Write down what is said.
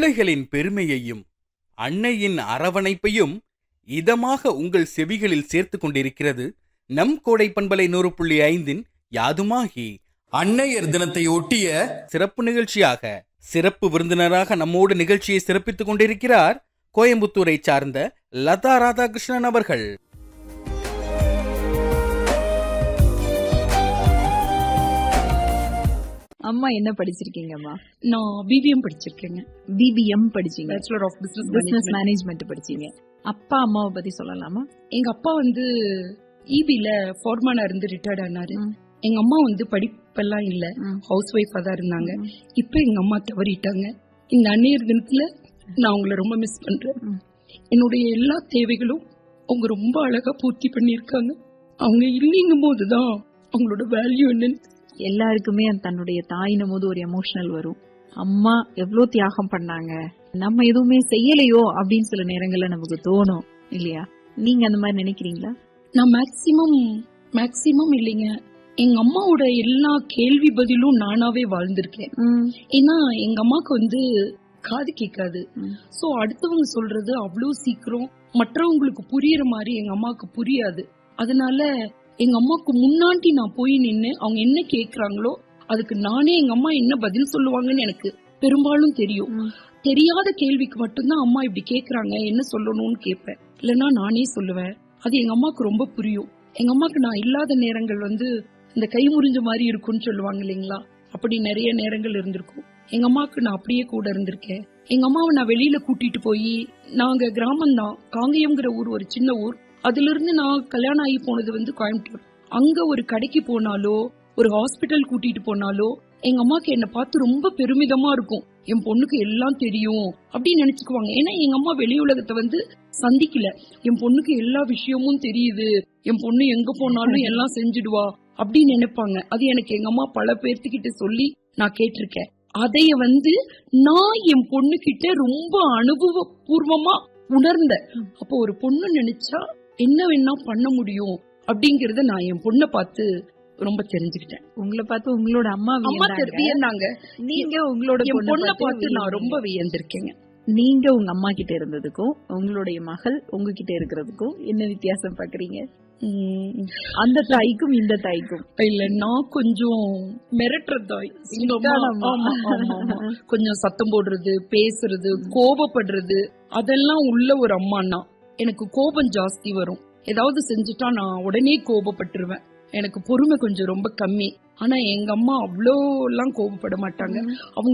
பிள்ளைகளின் பெருமையையும் அன்னையின் அரவணைப்பையும் இதமாக உங்கள் செவிகளில் சேர்த்துக் கொண்டிருக்கிறது நம் கோடை பண்பலை நூறு புள்ளி ஐந்தின் யாதுமாகி அன்னையர் தினத்தை ஒட்டிய சிறப்பு நிகழ்ச்சியாக சிறப்பு விருந்தினராக நம்மோடு நிகழ்ச்சியை சிறப்பித்துக் கொண்டிருக்கிறார் கோயம்புத்தூரை சார்ந்த லதா ராதாகிருஷ்ணன் அவர்கள் அம்மா என்ன படிச்சிருக்கீங்கம்மா நான் பிபிஎம் படிச்சிருக்கேங்க பிபிஎம் படிச்சீங்க bachelor of business business management படிச்சீங்க அப்பா அம்மாவை பத்தி சொல்லலாமா எங்க அப்பா வந்து இபில ஃபார்மனா இருந்து ரிட்டையர்ட் ஆனாரு ம். எங்க அம்மா வந்து படிப்பெல்லாம் இல்ல ம். ஹவுஸ் ஒய்ஃபா தான் இருந்தாங்க ம். இப்ப எங்க அம்மா தவறிட்டாங்க இந்த அந்நியர் தினத்துல நான் அவங்கள ரொம்ப மிஸ் பண்றேன் ம். என்னுடைய எல்லா தேவைகளும் அவங்க ரொம்ப அழகா பூர்த்தி பண்ணியிருக்காங்க அவங்க இல்லைங்கும் போதுதான் அவங்களோட வேல்யூ என்னன்னு எல்லாருக்குமே தன்னுடைய தாயினும் போது ஒரு எமோஷனல் வரும் அம்மா எவ்வளவு தியாகம் பண்ணாங்க நம்ம எதுவுமே செய்யலையோ அப்படின்னு சில நேரங்கள்ல நமக்கு தோணும் இல்லையா நீங்க அந்த மாதிரி நினைக்கிறீங்களா நான் மேக்சிமம் மேக்சிமம் இல்லைங்க எங்க அம்மாவோட எல்லா கேள்வி பதிலும் நானாவே வாழ்ந்திருக்கேன் ஏன்னா எங்க அம்மாக்கு வந்து காது கேட்காது ம். சோ அடுத்தவங்க சொல்றது அவ்வளவு சீக்கிரம் மற்றவங்களுக்கு புரியுற மாதிரி எங்க அம்மாக்கு புரியாது அதனால எங்க அம்மாக்கு முன்னாடி நான் போய் நின்னு அவங்க என்ன கேக்குறாங்களோ அதுக்கு நானே எங்க அம்மா என்ன பதில் சொல்லுவாங்கன்னு எனக்கு பெரும்பாலும் தெரியும் ம். தெரியாத கேள்விக்கு மட்டும்தான் அம்மா இப்படி கேக்குறாங்க என்ன சொல்லணும்னு கேட்பேன் இல்லைன்னா நானே சொல்லுவேன் அது எங்க அம்மாக்கு ரொம்ப புரியும் எங்க அம்மாக்கு நான் இல்லாத நேரங்கள் வந்து இந்த கை முறிஞ்ச மாதிரி இருக்கும்னு சொல்லுவாங்க இல்லைங்களா அப்படி நிறைய நேரங்கள் இருந்திருக்கும் எங்க அம்மாவுக்கு நான் அப்படியே கூட இருந்திருக்கேன் எங்க அம்மாவை நான் வெளியில கூட்டிட்டு போய் நாங்க கிராமம் தான் காங்கேயம்ங்கிற ஊர் ஒரு சின்ன ஊர் அதுல இருந்து நான் கல்யாணம் ஆகி போனது வந்து கோயம்புத்தூர் அங்க ஒரு கடைக்கு போனாலோ ஒரு ஹாஸ்பிட்டல் கூட்டிட்டு போனாலோ எங்க அம்மாக்கு என்ன பார்த்து ரொம்ப பெருமிதமா இருக்கும் என் பொண்ணுக்கு எல்லாம் தெரியும் அப்படின்னு நினைச்சுக்குவாங்க ஏன்னா எங்க அம்மா வெளி உலகத்தை வந்து சந்திக்கல என் பொண்ணுக்கு எல்லா விஷயமும் தெரியுது என் பொண்ணு எங்க போனாலும் எல்லாம் செஞ்சுடுவா அப்படின்னு நினைப்பாங்க அது எனக்கு எங்க அம்மா பல பேர்த்துக்கிட்ட சொல்லி நான் கேட்டிருக்கேன் அதைய வந்து நான் என் பொண்ணு கிட்ட ரொம்ப அனுபவபூர்வமா உணர்ந்தேன் அப்போ ஒரு பொண்ணு நினைச்சா என்ன வேணா பண்ண முடியும் அப்படிங்கறத நான் என் பொண்ணை பார்த்து ரொம்ப தெரிஞ்சுக்கிட்டேன் உங்களை பார்த்து உங்களோட அம்மா அம்மா வியந்தாங்க. வியந்தாங்க நீங்க உங்களோட என் பொண்ணை பார்த்து நான் வியந்தீங்க. ரொம்ப வியந்திருக்கேங்க நீங்க உங்க அம்மா கிட்ட இருந்ததுக்கும் உங்களுடைய மகள் உங்ககிட்ட இருக்கிறதுக்கும் என்ன வித்தியாசம் பாக்குறீங்க உம் அந்த தாய்க்கும் இந்த தாய்க்கும் இல்ல நான் கொஞ்சம் மிரட்டுற தாய் எங்க அம்மா- சிட்டான அம்மா. ஆமா, ஆமா, ஆமா. கொஞ்சம் சத்தம் போடுறது பேசுறது கோபப்படுறது அதெல்லாம் உள்ள ஒரு அம்மானா எனக்கு கோபம் ஜாஸ்தி வரும் ஏதாவது செஞ்சுட்டா நான் உடனே கோபப்பட்டுருவேன் எனக்கு பொறுமை கொஞ்சம் ரொம்ப கம்மி ஆனா எங்க அம்மா அவ்வளோ எல்லாம் கோபப்பட மாட்டாங்க அவங்க